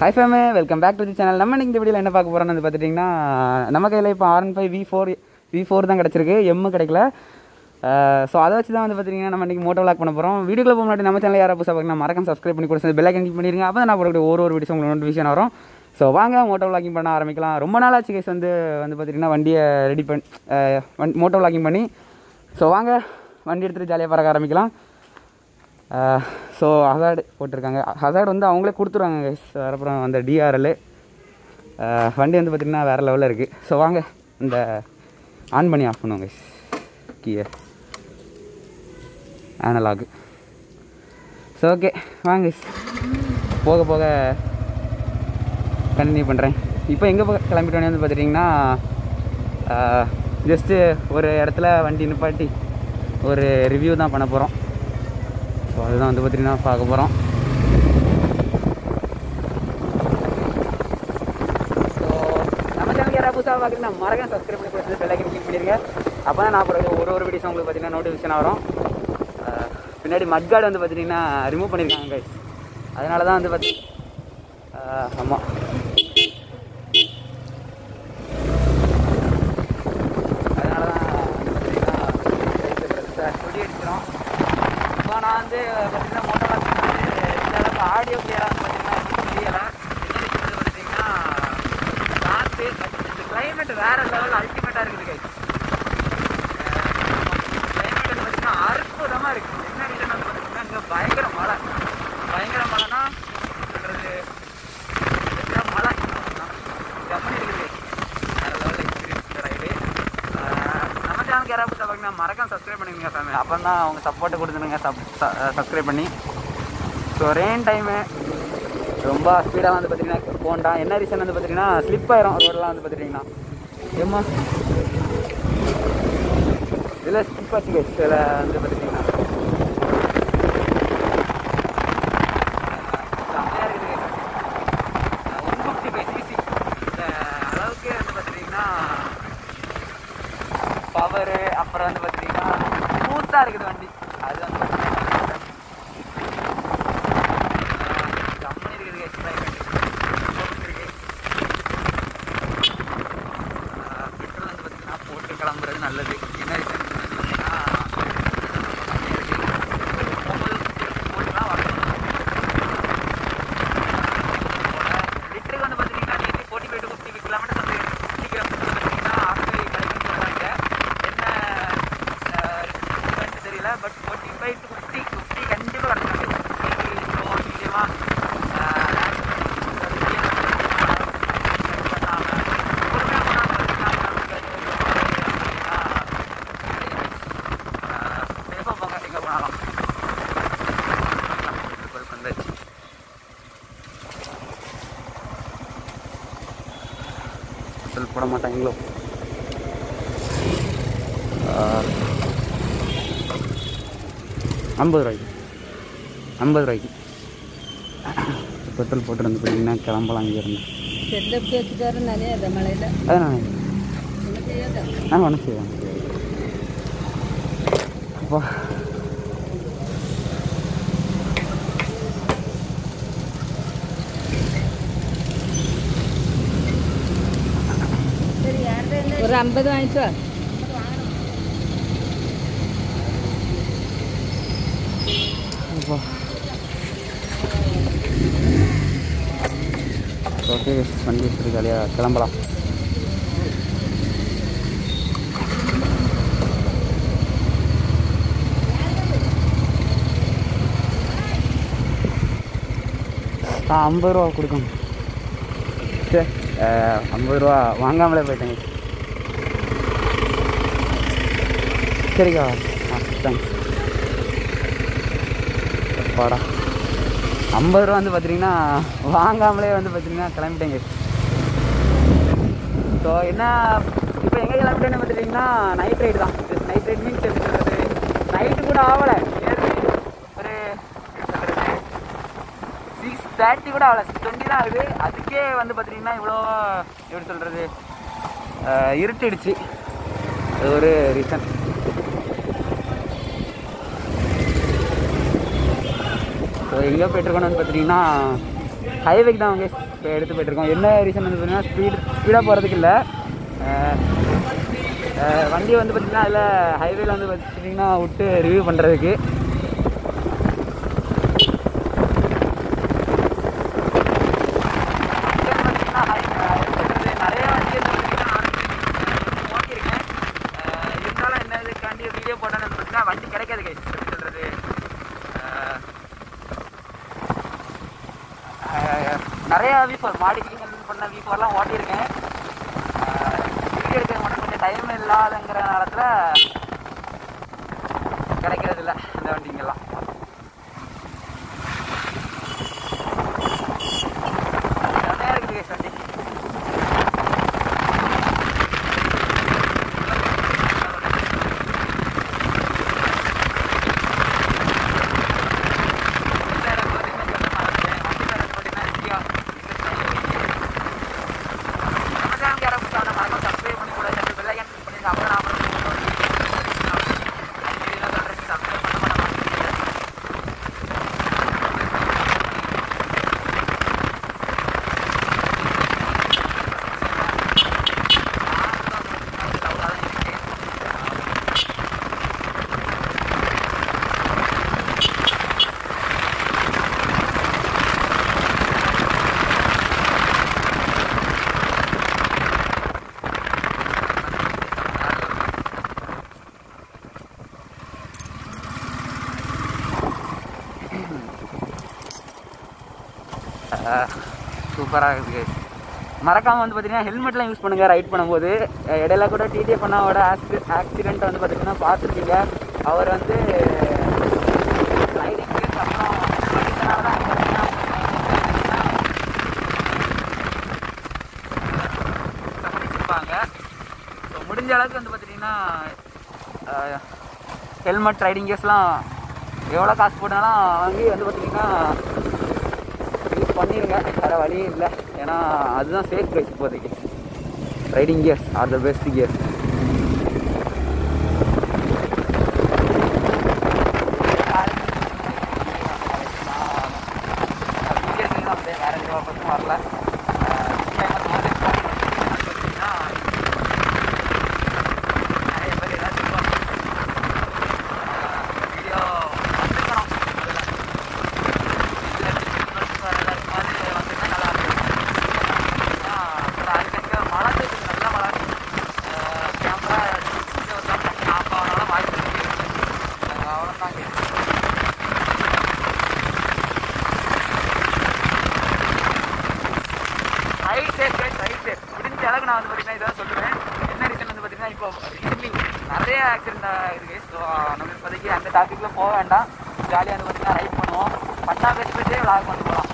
High fam welcome back to the channel நம்ம இன்னைக்கு இந்த வீடியோவில் என்ன பார்க்க போகிறோம்னு வந்து பார்த்துட்டிங்கன்னா நம்ம கையில் இப்போ R five V four V four தான் கிடச்சிருக்கு எம்மு கிடைக்கல ஸோ அதை வச்சு தான் வந்து பார்த்தீங்கன்னா நம்ம இன்றைக்கி மோட்டோ வ்ளாக் பண்ண போகிறோம் வீடியோக்குள்ள போக முன்னாடி நம்ம சேனல் யாராவது புதுசாக பார்க்கலாம் மறக்காம சப்ஸ்கிரைப் பண்ணி கூட பெல் ஐக்கன் கிளிக் பண்ணிருங்க அப்போ தான் நான் போடக்கூடிய ஒரு ஒரு வீடியோ உங்களுக்கு நோட்டிஃபிகேஷன் வரும் ஸோ வாங்க மோட்டோ வ்ளாகிங் பண்ண ஆரம்பிக்கலாம் ரொம்ப நாள் ஆச்சு கேஸ் வந்து வந்து பார்த்தீங்கன்னா வண்டியை ரெடி பண்ணி மோட்டோ வ்ளாகிங் பண்ணி ஸோ வாங்க வண்டி எடுத்துகிட்டு ஜாலியாக பறக்க ஆரம்பிக்கலாம் ஸோ ஹசார்டு போட்டிருக்காங்க ஹசார்டு வந்து அவங்களே கொடுத்துருவாங்க கைஸ் அப்புறம் அந்த டிஆர்எல் வண்டி வந்து பார்த்திங்கன்னா வேறு லெவலில் இருக்குது ஸோ வாங்க இந்த ஆன் பண்ணி ஆஃப் பண்ணுவோம் கைஸ் கீயை ஆனலாகு ஸோ ஓகே வாங்க guys. போக போக கண்டினியூ பண்ணுறேன் இப்போ எங்கே போக கிளம்பிட்டோன்னே வந்து பார்த்துட்டிங்கன்னா ஜஸ்ட்டு ஒரு இடத்துல வண்டி நிப்பாட்டி ஒரு ரிவ்யூ தான் பண்ண போகிறோம் ஸோ அதுதான் வந்து பார்த்திங்கன்னா பார்க்க போகிறோம் ஸோ நம்ம சேனலுக்கு யாராவது புதுசாக பார்க்குறீங்கன்னா மறக்காம சப்ஸ்கிரைப் பண்ணி கொடுத்து பெல் ஐக்கன் கிளிக் பண்ணிடுங்க அப்போ தான் நான் போகிற ஒரு ஒரு வீடியோஸ் உங்களுக்கு பார்த்தீங்கன்னா நோட்டிஃபிகேஷன் வரும் அஹ் பின்னாடி மட்கார்டு வந்து பார்த்தீங்கன்னா ரிமூவ் பண்ணியிருக்காங்க கைஸ் அதனால தான் வந்து பார்த்தி ஆமாம் அதனால தான் பார்த்தீங்கன்னா கொடி அடிச்சிடும் இப்போ நான் வந்து பார்த்தீங்கன்னா மோட்டோ இந்த அளவுக்கு ஆடியோ கிளியராக பார்த்தீங்கன்னா தெரியலை என்ன பார்த்தீங்கன்னா காற்று இந்த கிளைமேட் வேற லெவலில் அல்டிமேட்டாக இருக்குது கைஸ் கிளைமேட் வந்து பார்த்தீங்கன்னா அற்புதமாக இருக்குது என்ன ரீசன் வந்து பார்த்தீங்கன்னா இங்கே பயங்கர மழை பயங்கர மழைனா சொல்கிறது பயங்கர மழை கம்மி இருக்குது வேற லெவலில் எக்ஸ்பீரியன்ஸ் ரைடு நம்ம சேனலுக்கு யாராவது புதுசாக பார்த்தீங்கன்னா மறக்காம சப்ஸ்கிரைப் பண்ணிக்கோங்க ஃபேமிலி அப்போ தான் அவங்க சப்போர்ட்டை கொடுத்துருங்க சப் சப்ஸ்கிரைப் பண்ணி ஸோ ரெயின் டைமு ரொம்ப ஸ்பீடாக வந்து பார்த்தீங்கன்னா போண்டா என்ன ரீசன் வந்து பார்த்தீங்கன்னா ஸ்லிப் ஆயிரும் ரோடெலாம் வந்து பார்த்துட்டிங்கன்னா ஏம்மா இதில் ஸ்லிப் ஆச்சு கேஸ் இதில் வந்து பார்த்துட்டிங்கன்னா செம்மையா இருக்குது ஒன் ஃபிஃப்டி ஃபைவ் சிசி இந்த அளவுக்கு வந்து பார்த்துட்டிங்கன்னா பவரு அப்புறம் வந்து பார்த்தீங்கன்னா ஸ்மூத்தாக இருக்குது வண்டி அது வந்து பார்த்தீங்கன்னா கம்மனி இருக்குது guys climate. ரொம்ப பிடிச்சிருக்கு. ஆஹ் petrol வந்து பார்த்தீங்கன்னா போட்டு கிளம்புறது நல்லது என்ன reason னு பார்த்தீங்கன்னா கம்மியா இருக்கு. போகும்போது போட்டுலாம் வரணும் லிட்டருக்கு வந்து பார்த்தீங்கன்னா நேற்று forty five to fifty kilometre வந்து சீக்கிரம் பார்த்தீங்கன்னா ஆஃப்டர் கிடைக்கும்னு சொல்கிறாங்க என்ன அஹ், தெரியல but forty five to fifty fifty கண்டிப்பாக கிடைக்கும் ஸோ நிச்சயமாக போங்க எங்கே போனாலும் வந்தாச்சு செல் போட மாட்டாங்களோ ஐம்பது ரூபாய்க்கு ஐம்பது ரூபாய்க்கு பெட்ரோல் போட்டு வந்து பார்த்தீங்கன்னா கிளம்பலாம் இங்கேருந்து செல்ல எப்படி வச்சுட்டாரு நனையாத மழையில அதான் என்ன செய்யாத நான் ஒன்றும் செய்வேன் அப்பா ஒரு ஐம்பது வாங்கிச்சோ அப்பா ஓகே வண்டி எடுத்துட்டு ஜாலியாக கிளம்பலாம் ஆ ஐம்பது ரூபா கொடுக்கணும் சரி ஐம்பது ரூபா வாங்காமலே போயிட்டேங்க சரிக்கா ஆ தேங்க்ஸ் அப்பாடா ஐம்பது ரூபா வந்து பார்த்தீங்கன்னா வாங்காமலே வந்து பார்த்தீங்கன்னா கிளம்பிட்டேங்க ஸோ என்ன இப்போ எங்கே கிளம்பிட்டேன்னு பார்த்துட்டிங்கன்னா நைட் ரைடு தான் நைட் ரைட் மீன்ஸ் எப்படி சொல்கிறது நைட்டு கூட ஆகலை ஒரு சிக்ஸ் தேர்ட்டி கூட ஆகலை சிக்ஸ் டுவெண்ட்டி தான் ஆகுது அதுக்கே வந்து பார்த்தீங்கன்னா இவ்வளோ எப்படி சொல்கிறது இருட்டிடுச்சு அது ஒரு ரீசன் ஸோ எங்கே போயிட்டுருக்கோன்னு வந்து பார்த்தீங்கன்னா ஹைவேக்கு தான் அவங்க இப்போ எடுத்து போயிட்டுருக்கோம் என்ன ரீசன் வந்து பார்த்தீங்கன்னா ஸ்பீட் ஸ்பீடாக போகிறதுக்கு இல்லை வண்டி வந்து பார்த்திங்கன்னா அதில் ஹைவேல வந்து பார்த்திங்கன்னா விட்டு ரிவ்யூ பண்ணுறதுக்கு நிறைய வண்டி ஓட்டியிருக்கேன் இருந்தாலும் என்னதுக்காண்டி வீடியோ போட்டோன்னு பார்த்தீங்கன்னா வண்டி கிடைக்காது கை சொல்கிறது நிறைய வி ஃபோர் மாடிஃபிகேஷன் பண்ண வி ஃபோர்லாம் ஓட்டியிருக்கேன் வீடியோ எடுக்க மட்டும் கொஞ்சம் டைம் இல்லாதங்கிற நேரத்தில் கிடைக்கிறது இல்லை இந்த வண்டிங்கெல்லாம் நிறையா இருக்குது guys வண்டி சூப்பராக இருக்குது guys. மறக்காம வந்து பார்த்தீங்கன்னா ஹெல்மெட்லாம் யூஸ் பண்ணுங்கள் ரைட் பண்ணும்போது அஹ் இடையில கூட டிடிஎஃப் பண்ணாவோட ஆக்சி ஆக்சிடென்ட் வந்து பார்த்தீங்கன்னா பார்த்துருக்கீங்க அவர் வந்து ரைடிங் அப்புறம் இதனால தான் வந்து பார்த்தீங்கன்னா தப்பிச்சிருப்பாங்க ஸோ முடிஞ்ச அளவுக்கு வந்து பார்த்தீங்கன்னா ஹெல்மெட் ரைடிங் கேஸ்லாம் எவ்வளோ காசு போட்டாலும் வாங்கி வந்து பார்த்தீங்கன்னா யூஸ் பண்ணிடுங்க வேறு வழியே இல்லை ஏன்னா அதுதான் சேஃப் ப்ரைஸ் இப்போதைக்கு riding gears are the best gears வேற எந்த பக்கமும் வரல நிறைய பேர் ஏதாவது சொல்லுவாங்க வீடியோ வந்துருக்கணும் அதில் மழை பெய்யுது நல்ல மழை கேமரா ஆஃப் ஆனாலும் வாய்ப்பு இருக்கு அவ்வளோதான் ரைட் சேஃப் ரைட் சேஃப் முடிஞ்ச அளவுக்கு நான் வந்து பார்த்தீங்கன்னா இதான் சொல்லுவேன் என்ன ரீசன் வந்து பார்த்தீங்கன்னா இப்போ ரீசென்ட்லி நிறைய ஆக்சிடென்ட் இருக்குது ஸோ நம்ம இப்போதைக்கு அந்த டாப்பிக்கில் போக வேண்டாம் ஜாலியாக வந்து பார்த்தீங்கன்னா ரைட் பண்ணுவோம் பண்ணா பேசி பேசியே விளாக் பண்ணி போகலாம்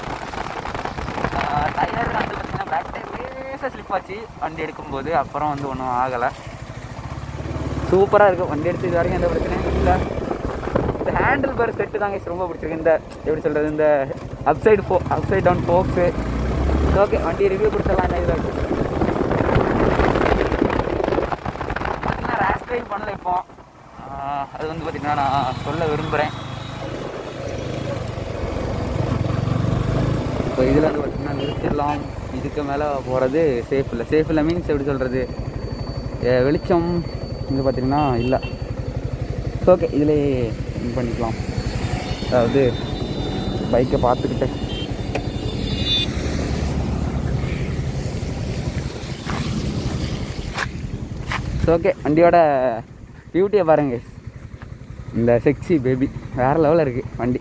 டயர் வந்து பார்த்தீங்கன்னா பேக் டயர் லேசாக ஸ்லிப் ஆச்சு வண்டி எடுக்கும்போது அப்புறம் வந்து ஒன்றும் ஆகலை சூப்பராக இருக்கும் வண்டி எடுத்து இது வரைக்கும் எந்த பிரச்சனையும் இல்லை இந்த ஹேண்டில் பார் செட்டு தாங்க ரொம்ப பிடிச்சிருக்கு இந்த எப்படி சொல்கிறது இந்த அப்சைடு ஃபோ அப்சைட் டவுன் ஃபோக்ஸு ஓகே வண்டி ரிவ்யூ கொடுத்துடலாம் என்ன இதில் பார்த்தீங்கன்னா ரேஷ் ட்ரைவ் பண்ணல இப்போ ஆஹ் அது வந்து பார்த்தீங்கன்னா நான் சொல்ல விரும்புகிறேன் இப்போ இதில் வந்து பார்த்தீங்கன்னா நிறுத்திடலாம் இதுக்கு மேலே போகிறது சேஃப் இல்லை சேஃப் இல்லை மீன்ஸ் எப்படி சொல்கிறது வெளிச்சம் இங்கே பார்த்தீங்கன்னா இல்லை ஓகே இதிலே இது பண்ணிக்கலாம் அதாவது பைக்கை பார்த்துக்கிட்டு ஓகே வண்டியோட பியூட்டியை பாருங்க இந்த செக்ஸி பேபி வேறு லெவலில் இருக்குது வண்டி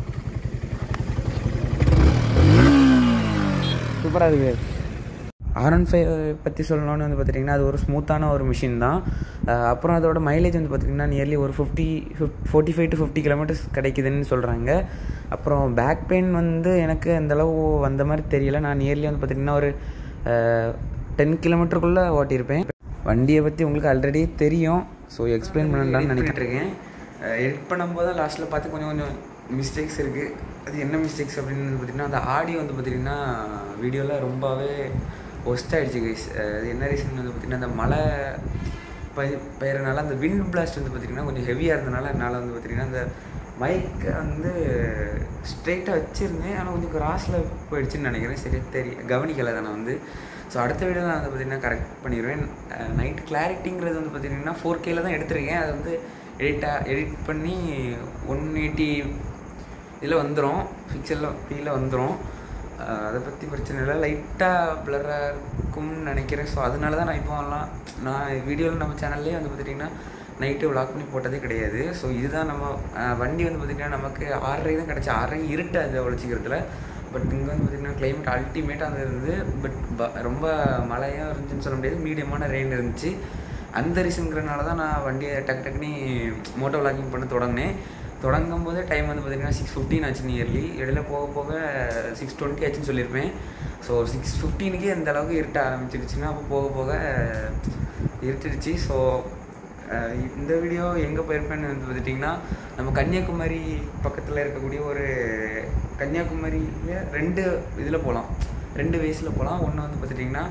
சூப்பராக இருக்குது ஆர் ஒன் ஃபைவ் பற்றி சொல்லணும்னு வந்து பார்த்திங்கன்னா அது ஒரு ஸ்மூத்தான ஒரு மிஷின் தான் அஹ் அப்புறம் அதோட மைலேஜ் வந்து பார்த்திங்கன்னா நியர்லி ஒரு ஃபிஃப்டி ஃபிஃப் forty five to fifty kilometres கிடைக்குதுன்னு சொல்கிறாங்க அப்புறம் பேக் பெயின் வந்து எனக்கு அந்தளவு வந்த மாதிரி தெரியல நான் நியர்லி வந்து பார்த்திங்கன்னா ஒரு டென் கிலோமீட்டருக்குள்ளே ஓட்டியிருப்பேன் வண்டியை பற்றி உங்களுக்கு ஆல்ரெடி தெரியும் ஸோ எக்ஸ்பிளைன் பண்ணலான்னு நினைக்கிட்டு இருக்கேன் எடிட் பண்ணும்போது தான் லாஸ்ட்டில் பார்த்து கொஞ்சம் கொஞ்சம் மிஸ்டேக்ஸ் இருக்குது அது என்ன மிஸ்டேக்ஸ் அப்படின்னு வந்து பார்த்திங்கன்னா அந்த ஆடியோ வந்து பார்த்திங்கன்னா வீடியோவில் ரொம்பவே ஒஸ்ட் ஆகிடுச்சு கைஸ் அது என்ன ரீசன் வந்து பார்த்திங்கன்னா அந்த மழை பய பெய்யறனால அந்த விண்ட் பிளாஸ்ட் வந்து பார்த்திங்கன்னா கொஞ்சம் ஹெவியாக இருந்தனால என்னால் வந்து பார்த்திங்கன்னா அந்த மைக்கை வந்து ஸ்ட்ரெயிட்டாக வச்சுருந்தேன் ஆனால் கொஞ்சம் கிராஸில் போயிடுச்சுன்னு நினைக்கிறேன் சரி தெரிய கவனிக்கலை தான் நான் வந்து ஸோ அடுத்த வீடியோ நான் அதை பார்த்தீங்கன்னா கரெக்ட் பண்ணிடுவேன் நைட் கிளாரிட்டிங்கிறது வந்து பார்த்தீங்கன்னா ஃபோர் கேல தான் எடுத்திருக்கேன் அது வந்து எடிட்டாக எடிட் பண்ணி ஒன் எயிட்டி இதில் வந்துடும் பிக்சரில் பியில் வந்துடும் அதை பற்றி பிரச்சனை இல்லை லைட்டாக பிளராக இருக்கும்னு நினைக்கிறேன் ஸோ அதனால தான் நான் இப்போலாம் நான் வீடியோவில் நம்ம சேனல்லே வந்து பார்த்துட்டிங்கன்னா நைட்டு விளாக் பண்ணி போட்டதே கிடையாது ஸோ இதுதான் நம்ம அஹ், வண்டி வந்து பார்த்திங்கன்னா நமக்கு ஆறரை தான் கிடச்சி ஆறரை இருட்டாது அவ்வளோ சீக்கிரத்தில் பட் இங்கே வந்து பார்த்திங்கன்னா கிளைமேட் அல்டிமேட்டாக அந்த இருந்தது பட் ரொம்ப மழையாக இருந்துச்சுன்னு சொல்ல முடியாது மீடியமான ரெயின் இருந்துச்சு அந்த ரீசனுங்கிறனால தான் நான் வண்டியை டக் டக்குனி மோட்டோ விளாகிங் பண்ண தொடங்கினேன் தொடங்கும் போதே டைம் வந்து பார்த்திங்கன்னா சிக்ஸ் ஃபிஃப்டின் ஆச்சு நியர்லி இடையில போக போக சிக்ஸ் டுவெண்ட்டி ஆச்சுன்னு சொல்லியிருப்பேன் ஸோ சிக்ஸ் ஃபிஃப்டீனுக்கே இந்த அளவுக்கு இருட்ட ஆரம்பிச்சிருச்சுன்னா அப்போ போக போக இருட்டுடுச்சு ஸோ இந்த வீடியோ எங்கே போயிருப்பேன்னு வந்து பார்த்துட்டிங்கன்னா நம்ம கன்னியாகுமரி பக்கத்தில் இருக்கக்கூடிய ஒரு கன்னியாகுமரியில் ரெண்டு இதில் போகலாம் ரெண்டு வயசில் போகலாம் ஒன்று வந்து பார்த்துட்டிங்கன்னா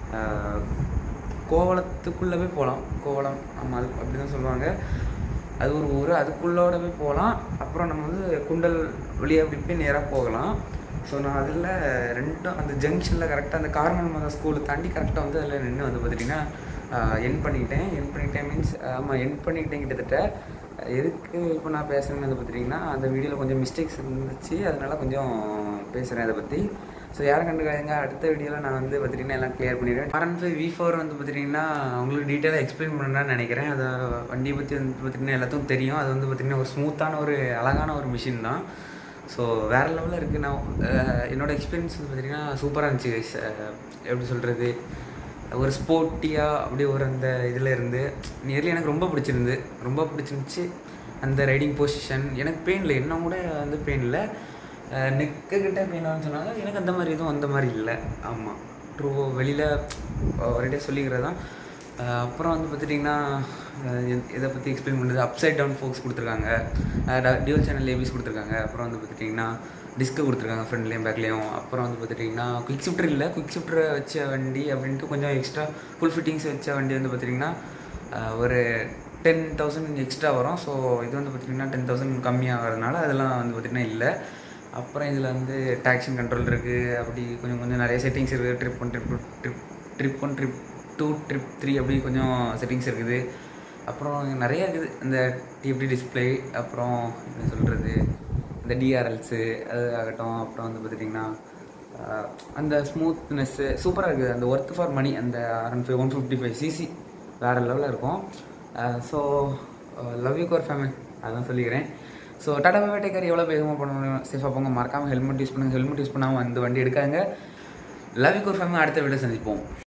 கோவளத்துக்குள்ளே போய் போகலாம் கோவளம் ஆமாம் அது அப்படி தான் சொல்லுவாங்க அது ஒரு ஊர் அதுக்குள்ளோட போய் போகலாம் அப்புறம் நம்ம வந்து குண்டல் வழியாக அப்படி போய் நேராக போகலாம் ஸோ நான் அதில் ரெண்டும் அந்த ஜங்ஷனில் கரெக்டாக அந்த கார்மல் மதா ஸ்கூலை தாண்டி கரெக்டாக வந்து அதில் நின்று வந்து பார்த்துட்டிங்கன்னா என் பண்ணிக்கிட்டேன் என் பண்ணிக்கிட்டேன் மீன்ஸ் ஆமாம் என் பண்ணிக்கிட்டேன் கிட்டத்தட்ட எதுக்கு இப்போ நான் பேசுகிறேன்னு வந்து பார்த்துட்டிங்கன்னா அந்த வீடியோவில் கொஞ்சம் மிஸ்டேக்ஸ் இருந்துச்சு அதனால கொஞ்சம் பேசுகிறேன் அதை பற்றி ஸோ யாரும் கண்டுக்காதுங்க அடுத்த வீடியோவில் நான் வந்து பார்த்துட்டிங்கன்னா எல்லாம் கிளியர் பண்ணிடுவேன் R one five V four வந்து பார்த்துட்டிங்கன்னா உங்களுக்கு டீட்டெயிலாக எக்ஸ்பிளைன் பண்ணணும்னு நினைக்கிறேன் அதை வண்டியை பற்றி வந்து பார்த்திங்கன்னா எல்லாத்துக்கும் தெரியும் அது வந்து பார்த்திங்கன்னா ஒரு ஸ்மூத்தான ஒரு அழகான ஒரு மிஷின் தான் ஸோ வேறு லெவலில் இருக்குது நான் அஹ், என்னோட எக்ஸ்பீரியன்ஸ் வந்து பார்த்திங்கன்னா சூப்பராக இருந்துச்சு guys. அஹ், எப்படி சொல்கிறது ஒரு ஸ்போர்ட்டியாக அப்படியே ஒரு அந்த இதில் இருந்து நியர்லி எனக்கு ரொம்ப பிடிச்சிருந்து ரொம்ப பிடிச்சிருந்துச்சு அந்த ரைடிங் பொசிஷன் எனக்கு பெயின் இல்லை இன்னும் கூட வந்து பெயின் இல்லை நெக்கு கிட்ட பெயின் சொன்னாங்க எனக்கு அந்த மாதிரி எதுவும் அந்த மாதிரி இல்லை ஆமாம் ட்ரூ வெளியில் ஒரேடியாக சொல்லிக்கிறது தான் அஹ் அப்புறம் வந்து பார்த்துட்டிங்கன்னா இதை பற்றி எக்ஸ்பிளைன் பண்ணுறது அப்சைட் டவுன் ஃபோக்ஸ் கொடுத்துருக்காங்க டியூல் சேனல் ஏபிஸ் கொடுத்துருக்காங்க அப்புறம் வந்து பார்த்துட்டிங்கன்னா டிஸ்க்கு கொடுத்துருக்காங்க ஃப்ரண்ட்லேயும் பேக்லேயும் அப்புறம் வந்து பார்த்துட்டிங்கன்னா குயிக் ஷிஃப்டர் இல்லை குயிக் ஷிஃப்டர் வச்ச வண்டி அப்படின்ட்டு கொஞ்சம் எக்ஸ்ட்ரா ஃபுல் ஃபிட்டிங்ஸ் வச்ச வண்டி வந்து பார்த்திங்கன்னா ஒரு டென் தௌசண்ட் எக்ஸ்ட்ரா வரும் ஸோ இது வந்து பார்த்திங்கன்னா டென் தௌசண்ட் கம்மியாகிறதுனால அதெல்லாம் வந்து பார்த்திங்கன்னா இல்லை அப்புறம் இதில் வந்து டாக்ஸிங் கண்ட்ரோல் இருக்குது அப்படி கொஞ்சம் கொஞ்சம் நிறைய செட்டிங்ஸ் இருக்குது trip one trip trip trip one trip two trip three அப்படி கொஞ்சம் செட்டிங்ஸ் இருக்குது அப்புறம் நிறைய இருக்குது இந்த டிஎஃப்டி டிஸ்பிளே அப்புறம் என்ன சொல்கிறது இந்த டிஆர்எல்ஸு அது ஆகட்டும் அப்புறம் வந்து பார்த்துட்டிங்கன்னா ஆஹ், அந்த ஸ்மூத்னஸ்ஸு சூப்பராக இருக்குது அந்த ஒர்த் ஃபார் மணி அந்த RN five one fifty five CC வேறு லெவலில் இருக்கும் so love you core family அதான் சொல்லிக்கிறேன் ஸோ டாடா பை டேக்கர் எவ்வளோ வேகமாக பண்ணணும் சேஃபாக போங்க மறக்காமல் ஹெல்மெட் யூஸ் பண்ணுங்கள் ஹெல்மெட் யூஸ் பண்ணாமல் அந்த வண்டி எடுக்காங்க லவ் யூ கோர் ஃபேமிலி அடுத்த வீடியோ சந்திப்போம்